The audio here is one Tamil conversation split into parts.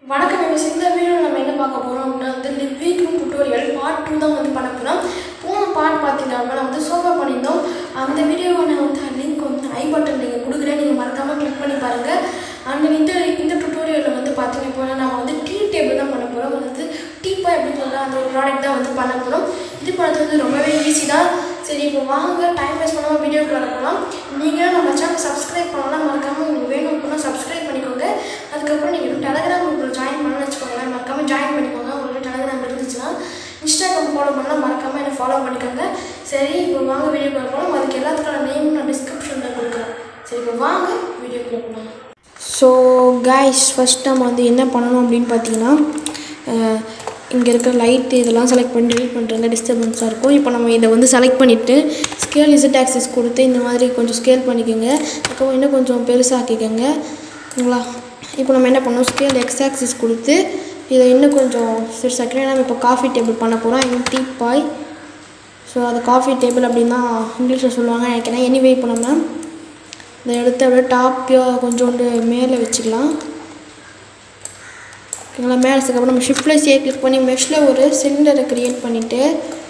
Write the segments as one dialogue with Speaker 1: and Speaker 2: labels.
Speaker 1: வணக்கம் இப்போ இந்த வீடியோவில் நம்ம என்ன பார்க்க போகிறோம் அப்படின்னா வந்து living room tutorial part two தான் வந்து பண்ண போகிறோம் போன பார்ட் பார்த்தீங்கன்னா நம்ம வந்து சோஃபா பண்ணியிருந்தோம் அந்த வீடியோவை நான் வந்து லிங்க் வந்து ஐ பட்டன் நீங்கள் கொடுக்குறேன் நீங்கள் மறக்காமல் கிளிக் பண்ணி பாருங்கள் அண்ட் இந்த இந்த டுட்டோரியலில் வந்து பார்த்தீங்க போனால் நம்ம வந்து டீ டேபிள் தான் பண்ண போகிறோம் வந்து டீ பாய் அப்படின்னு சொல்கிற அந்த ஒரு ப்ராடக்ட் தான் வந்து பண்ண போகிறோம் இது பண்ணுறது வந்து ரொம்பவே ஈஸி தான் சரி இப்போ வாங்க டைம் வேஸ்ட் பண்ணாமல் வீடியோக்குள்ள போகலாம் நீங்கள் நம்ம சேனல் சப்ஸ்கிரைப் பண்ணலாம் மறக்காமல் உங்களுக்கு வேணும் அப்படின்னா சப்ஸ்கிரைப் பண்ணிக்கோங்க அதுக்கப்புறம் நீங்கள் டெலகிராம் குரூப்பில் ஜாயின் பண்ணணும்னு வச்சுக்கோங்களேன் மறக்காமல் ஜாயின் பண்ணிக்கோங்க உங்களுக்கு டெலகிராம் இருந்துச்சுன்னா இன்ஸ்டாகிராம் ஃபாலோ பண்ணால் மறக்காமல் என்னை ஃபாலோ பண்ணிக்கோங்க சரி இப்போ வாங்க வீடியோக்குள்ள போகலாம் அதுக்கு எல்லாத்துக்கான நேம் நான் டிஸ்கிரிப்ஷனில் கொடுக்குறேன் சரி இப்போ வாங்க வீடியோக்குள்ள போகலாம் ஸோ கைஸ் ஃபஸ்ட் நம்ம வந்து என்ன பண்ணணும் அப்படின்னு பார்த்தீங்கன்னா இங்கே இருக்கிற லைட் இதெல்லாம் செலக்ட் பண்ணி delete பண்ணுறங்க டிஸ்டர்பன்ஸாக இருக்கும் இப்போ நம்ம இதை வந்து செலக்ட் பண்ணிவிட்டு ஸ்கேல் இசட் ஆக்சஸ் கொடுத்து இந்த மாதிரி கொஞ்சம் ஸ்கேல் பண்ணிக்கோங்க அதுக்கப்புறம் இன்னும் கொஞ்சம் பெருசாக்கிக்கோங்க ஓகேங்களா இப்போ நம்ம என்ன பண்ணோம் ஸ்கேல் எக்ஸ் ஆக்சிஸ் கொடுத்து இதை இன்னும் கொஞ்சம் பெருசாக்கிறோம் ஏன்னா நம்ம இப்போ காஃபி டேபிள் பண்ண போகிறோம் ஐ டீ பாய் ஸோ அது காஃபி டேபிள் அப்படின்னு தான் இங்கிலீஷில் சொல்லுவாங்க நினைக்கிறேன் எனிவே இப்போ நம்ம இந்த இடத்த அப்படியே டாப்பியாக கொஞ்சோண்டு மேலே வச்சுக்கலாம் ஓகேங்களா மேலே வச்சதுக்கப்புறம் நம்ம ஷிஃப்டில் சே கிளிக் பண்ணி மெஷில் ஒரு சிலிண்டரை க்ரியேட் பண்ணிவிட்டு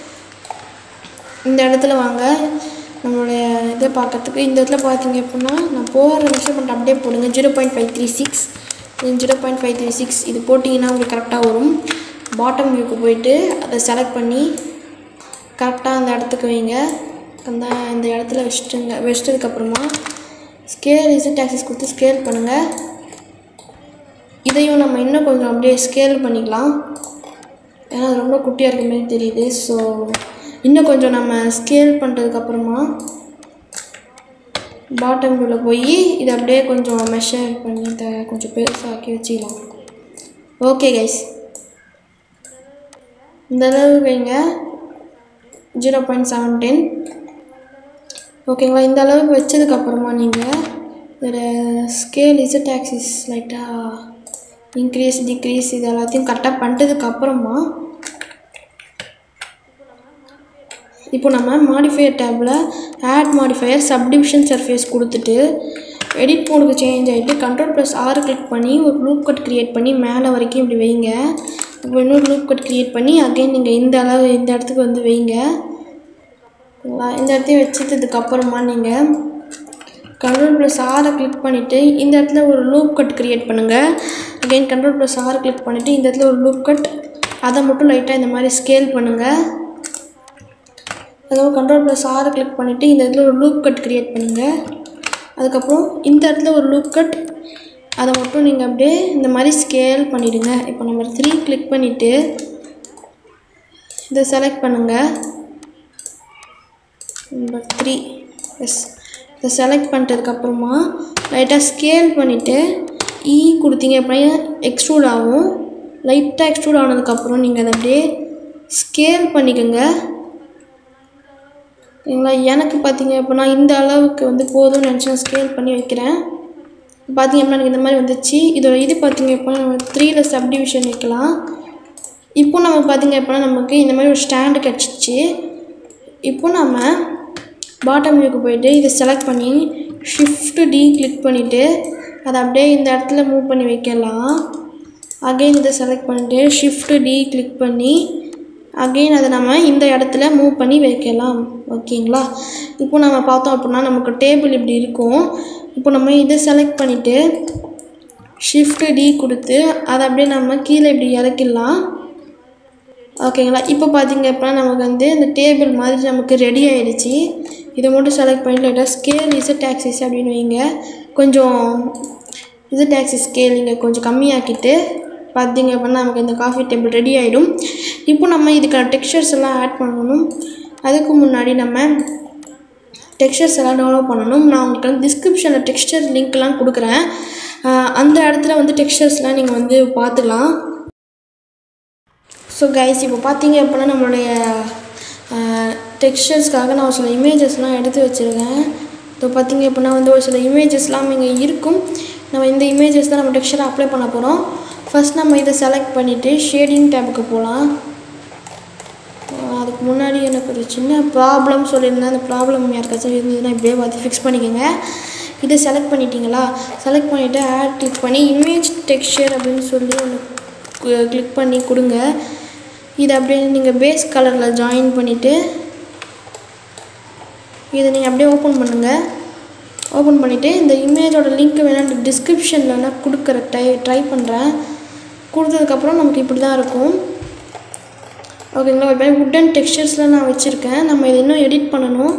Speaker 1: இந்த இடத்துல வாங்க நம்மளுடைய இதை பார்க்கறதுக்கு இந்த இடத்துல பார்த்தீங்க அப்படின்னா நான் போகிற மெஷர்மெண்ட் அப்படியே போடுங்க zero point five three six zero point five three six இது போட்டிங்கன்னா உங்களுக்கு கரெக்டாக வரும் பாட்டம் வியூக்கு போயிட்டு அதை செலக்ட் பண்ணி கரெக்டாக அந்த இடத்துக்கு வைங்க அந்த இந்த இடத்துல வச்சுட்டுங்க வச்சிட்டதுக்கப்புறமா ஸ்கேல் இசட் ஆக்சஸ் கொடுத்து ஸ்கேல் பண்ணுங்கள் இதையும் நம்ம இன்னும் கொஞ்சம் அப்படியே ஸ்கேல் பண்ணிக்கலாம் ஏன்னா அது ரொம்ப குட்டியாக இருக்க மாதிரி தெரியுது ஸோ இன்னும் கொஞ்சம் நம்ம ஸ்கேல் பண்ணுறதுக்கப்புறமா பாட்டம் வியூவில் போய் இதை அப்படியே கொஞ்சம் மெஷர் பண்ணி த கொஞ்சம் பெருசாக்கி வச்சுக்கலாம் ஓகே கைஸ் இந்த அளவு வைங்க ஜீரோ பாயிண்ட் செவன் டென் ஓகேங்களா இந்த அளவுக்கு வச்சதுக்கப்புறமா நீங்கள் இதில் ஸ்கேல் இசட் ஆக்சிஸ் லைட்டாக இன்க்ரீஸ் டிக்ரீஸ் இது எல்லாத்தையும் கரெக்டாக பண்ணிட்டதுக்கப்புறமா இப்போ நம்ம மாடிஃபையர் டேப்பில் ஆட் மாடிஃபையர் சப்டிவிஷன் சர்ஃபேஸ் கொடுத்துட்டு எடிட் மோடுக்கு சேஞ்ச் ஆகிட்டு கண்ட்ரோல் ப்ளஸ் ஆறு கிளிக் பண்ணி ஒரு லூப் கட் க்ரியேட் பண்ணி மேலே வரைக்கும் இப்படி வைங்க இப்போ இன்னொரு லூப் கட் க்ரியேட் பண்ணி அகைன் நீங்கள் இந்த அளவு இந்த இடத்துக்கு வந்து வைங்க ஓகேங்களா இந்த இடத்தையும் வச்சதுக்கப்புறமா நீங்கள் கண்ட்ரோல் ப்ளஸ் ஆரை கிளிக் பண்ணிவிட்டு இந்த இடத்துல ஒரு லூப் கட் க்ரியேட் பண்ணுங்கள் அகைன் கண்ட்ரோல் ப்ளஸ் ஆரை கிளிக் பண்ணிவிட்டு இந்த இடத்துல ஒரு லூப் கட் அதை மட்டும் லைட்டாக இந்த மாதிரி ஸ்கேல் பண்ணுங்கள் அதுக்கப்புறம் கண்ட்ரோல் ப்ளஸ் ஆரை கிளிக் பண்ணிவிட்டு இந்த இடத்துல ஒரு லூப் கட் க்ரியேட் பண்ணுங்கள் அதுக்கப்புறம் இந்த இடத்துல ஒரு லூப் கட் அதை மட்டும் நீங்கள் அப்படியே இந்த மாதிரி ஸ்கேல் பண்ணிவிடுங்க இப்போ நம்பர் த்ரீ கிளிக் பண்ணிவிட்டு இதை செலக்ட் பண்ணுங்கள் நம்பர் த்ரீ எஸ் இதை செலக்ட் பண்ணிட்டதுக்கப்புறமா லைட்டாக ஸ்கேல் பண்ணிவிட்டு இ கொடுத்தீங்க அப்படின்னா எக்ஸ்ட்ரூட் ஆகும் லைட்டாக எக்ஸ்ட்ரூட் ஆனதுக்கப்புறம் நீங்கள் அதை அப்படியே ஸ்கேல் பண்ணிக்கோங்க சரிங்களா எனக்கு பார்த்தீங்க அப்படின்னா இந்த அளவுக்கு வந்து போதும்னு நினச்சி நான் ஸ்கேல் பண்ணி வைக்கிறேன் பார்த்தீங்க அப்படின்னா எனக்கு இந்த மாதிரி வந்துச்சு இதோட இது பார்த்தீங்க அப்படின்னா நம்ம த்ரீயில் சப்டிவிஷன் வைக்கலாம் இப்போ நம்ம பார்த்தீங்க அப்படின்னா நமக்கு இந்த மாதிரி ஒரு ஸ்டாண்டு கிடச்சிச்சு இப்போ நம்ம பாட்டம் வியூக்கு போயிட்டு இதை செலக்ட் பண்ணி ஷிஃப்ட்டு டி கிளிக் பண்ணிவிட்டு அதை அப்படியே இந்த இடத்துல மூவ் பண்ணி வைக்கலாம் அகெயின் இதை செலக்ட் பண்ணிவிட்டு ஷிஃப்ட்டு டி கிளிக் பண்ணி அகெயின் அதை நம்ம இந்த இடத்துல மூவ் பண்ணி வைக்கலாம் ஓகேங்களா இப்போ நம்ம பார்த்தோம் அப்படின்னா நமக்கு டேபிள் இப்படி இருக்கும் இப்போ நம்ம இதை செலக்ட் பண்ணிவிட்டு ஷிஃப்ட்டு டி கொடுத்து அதை அப்படியே நம்ம கீழே இப்படி இறக்கிடலாம் ஓகேங்களா இப்போ பார்த்தீங்க அப்படின்னா நமக்கு வந்து இந்த டேபிள் மாதிரி நமக்கு ரெடி ஆகிடுச்சு இதை மட்டும் செலக்ட் பண்ணிட்டு லைட்டாக ஸ்கேல் இசட் ஆக்சிஸ் அப்படின்னு வைங்க கொஞ்சம் இசட் ஆக்சிஸ் ஸ்கேல் நீங்கள் கொஞ்சம் கம்மியாக்கிட்டு பார்த்தீங்க அப்படின்னா நமக்கு இந்த காஃபி டேபிள் ரெடி ஆகிடும் இப்போ நம்ம இதுக்கான டெக்ஸ்சர்ஸ் எல்லாம் ஆட் பண்ணணும் அதுக்கு முன்னாடி நம்ம டெக்ஸ்சர்ஸ் எல்லாம் டவுன்லோட் பண்ணணும் நான் உங்களுக்கு வந்து டிஸ்கிரிப்ஷனில் டெக்ஸ்சர் லிங்க்லாம் கொடுக்குறேன் அந்த இடத்துல வந்து டெக்ஸ்சர்ஸ்லாம் நீங்கள் வந்து பார்த்துக்கலாம் ஸோ கைஸ் இப்போ பார்த்தீங்க அப்படின்னா நம்மளுடைய டெக்ஸ்டர்ஸ்க்காக நான் ஒரு சில இமேஜஸ்லாம் எடுத்து வச்சுருக்கேன் இப்போ பார்த்தீங்க அப்படின்னா வந்து ஒரு சில இமேஜஸ்லாம் இங்கே இருக்கும் நம்ம இந்த இமேஜஸ் தான் நம்ம டெக்ஸ்டரை அப்ளை பண்ண போகிறோம் ஃபஸ்ட் நம்ம இதை செலக்ட் பண்ணிவிட்டு ஷேடிங் டேபுக்கு போகலாம் அதுக்கு முன்னாடி எனக்கு ஒரு சின்ன ப்ராப்ளம் சொல்லியிருந்தேன் அந்த ப்ராப்ளம் யாருக்காச்சும் இருந்ததுன்னா இப்படியே பார்த்து ஃபிக்ஸ் பண்ணிக்கோங்க இதை செலக்ட் பண்ணிட்டீங்களா செலக்ட் பண்ணிவிட்டு ஆட் கிளிக் பண்ணி இமேஜ் டெக்ஸ்சர் அப்படின்னு சொல்லி ஒன்று கிளிக் பண்ணி கொடுங்க இதை அப்படியே நீங்கள் பேஸ் கலரில் ஜாயின் பண்ணிவிட்டு இதை நீங்கள் அப்படியே ஓப்பன் பண்ணுங்கள் ஓப்பன் பண்ணிவிட்டு இந்த இமேஜோட லிங்க் வேணால் டிஸ்கிரிப்ஷனில் வேணால் கொடுக்குற ட்ரை ட்ரை பண்ணுறேன் கொடுத்ததுக்கப்புறம் நமக்கு இப்படி தான் இருக்கும் ஓகேங்களா இப்போ வுட்டன் டெக்ஸ்சர்ஸில் நான் வச்சுருக்கேன் நம்ம இதை இன்னும் எடிட் பண்ணணும்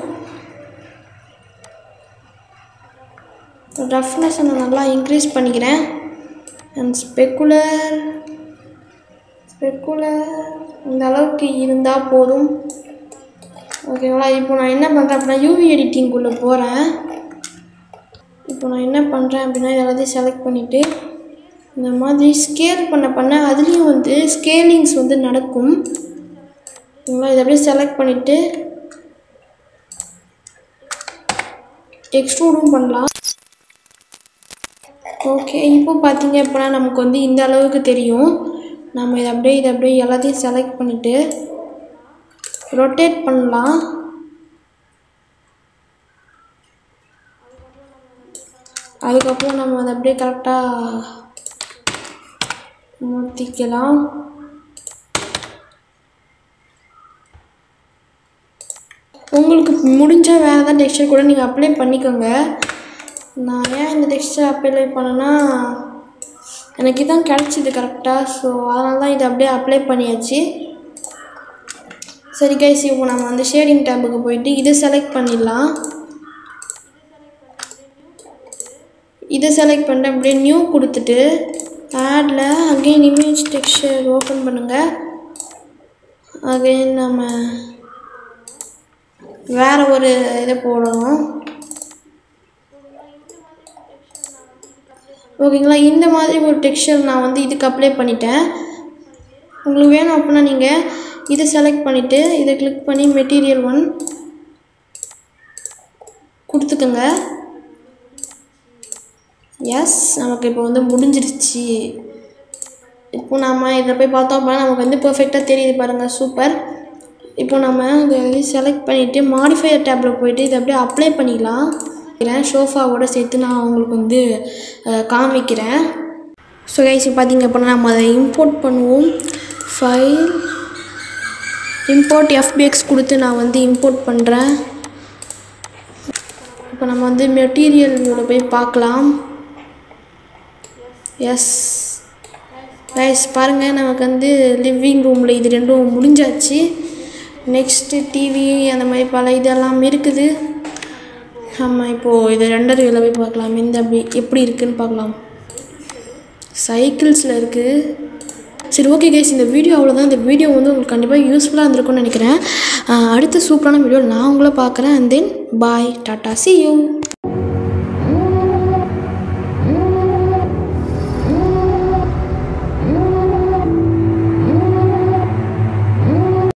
Speaker 1: ரஃப்னஸை நான் நல்லா இன்க்ரீஸ் பண்ணிக்கிறேன் அண்ட் ஸ்பெக்குலர் ஸ்பெக்குலர் இந்த அளவுக்கு இருந்தால் போதும் ஓகேங்களா இப்போ நான் என்ன பண்ணுறேன் அப்படின்னா யூவி எடிட்டிங்குள்ளே போகிறேன் இப்போ நான் என்ன பண்ணுறேன் அப்படின்னா இதை எல்லாத்தையும் செலக்ட் பண்ணிவிட்டு இந்த மாதிரி ஸ்கேல் பண்ண பண்ண அதுலேயும் வந்து ஸ்கேலிங்ஸ் வந்து நடக்கும் ஓகேங்களா இதை அப்படியே செலக்ட் பண்ணிவிட்டு எக்ஸ்ட்ரூடும் பண்ணலாம் ஓகே இப்போ பார்த்தீங்க அப்படின்னா நமக்கு வந்து இந்த அளவுக்கு தெரியும் நம்ம இதை அப்படியே இதை அப்படியே எல்லாத்தையும் செலக்ட் பண்ணிவிட்டு ரொட்டேட் பண்ணலாம் அதுக்கப்புறம் நம்ம அதை அப்படியே கரெக்டாக மாற்றிக்கலாம் உங்களுக்கு முடிஞ்சால் வேறு ஏதாவது டெக்ஸ்டர் கூட நீங்கள் அப்ளை பண்ணிக்கோங்க நான் ஏன் இந்த டெக்ஸ்டர் அப்ளை பண்ணேன்னா எனக்கு இதான் கிடச்சிது கரெக்டாக ஸோ அதனால தான் இதை அப்படியே அப்ளை பண்ணியாச்சு சரி கைஸ் இப்போ நம்ம வந்து ஷேடிங் டேபுக்கு போயிட்டு இதை செலக்ட் பண்ணிடலாம் இதை செலக்ட் பண்ணிட்டு அப்படியே நியூ கொடுத்துட்டு ஆடில் அகெயின் இமேஜ் டெக்ஸ்சர் ஓப்பன் பண்ணுங்கள் அகைன் நம்ம வேறு ஒரு இதை போடணும் ஓகேங்களா இந்த மாதிரி ஒரு டெக்ஸ்சர் நான் வந்து இதுக்கு அப்ளை பண்ணிட்டேன் உங்களுக்கு வேணும் அப்படின்னா நீங்கள் இதை செலக்ட் பண்ணிவிட்டு இதை கிளிக் பண்ணி மெட்டீரியல் ஒன் கொடுத்துக்கோங்க எஸ் நமக்கு இப்போ வந்து முடிஞ்சிருச்சு இப்போ நம்ம இதில் போய் பார்த்தோம் அப்படின்னா நமக்கு வந்து பெர்ஃபெக்டாக தெரியுது பாருங்கள் சூப்பர் இப்போ நம்ம இதை செலக்ட் பண்ணிவிட்டு மாடிஃபையர் டேப்பில் போயிட்டு இதை அப்படியே அப்ளை பண்ணிக்கலாம் ஷோஃபாவோட சேர்த்து நான் உங்களுக்கு வந்து அஹ், காமிக்கிறேன் ஸோ கைஸ் பார்த்தீங்க அப்படின்னா நம்ம அதை இம்போர்ட் பண்ணுவோம் ஃபைல் இம்போர்ட் எஃபிஎக்ஸ் கொடுத்து நான் வந்து இம்போர்ட் பண்ணுறேன் இப்போ நம்ம வந்து மெட்டீரியலோட போய் பார்க்கலாம் எஸ் கைஸ் பாருங்கள் நமக்கு வந்து லிவிங் ரூமில் இது ரெண்டும் முடிஞ்சாச்சு நெக்ஸ்ட்டு டிவி அந்த மாதிரி பல இதெல்லாம் இருக்குது நம்ம இப்போது இது ரெண்டரையில் போய் பார்க்கலாம் இந்த அப்படி எப்படி இருக்குன்னு பார்க்கலாம் சைக்கிள்ஸில் இருக்குது சரி ஓகே கைஸ் இந்த வீடியோ அவ்வளோதான் இந்த வீடியோ வந்து உங்களுக்கு கண்டிப்பாக யூஸ்ஃபுல்லாக இருந்திருக்கும்னு நினைக்கிறேன் ஆஹ் அடுத்த சூப்பரான வீடியோ நான் உங்களை பார்க்குறேன் and then bye tata see you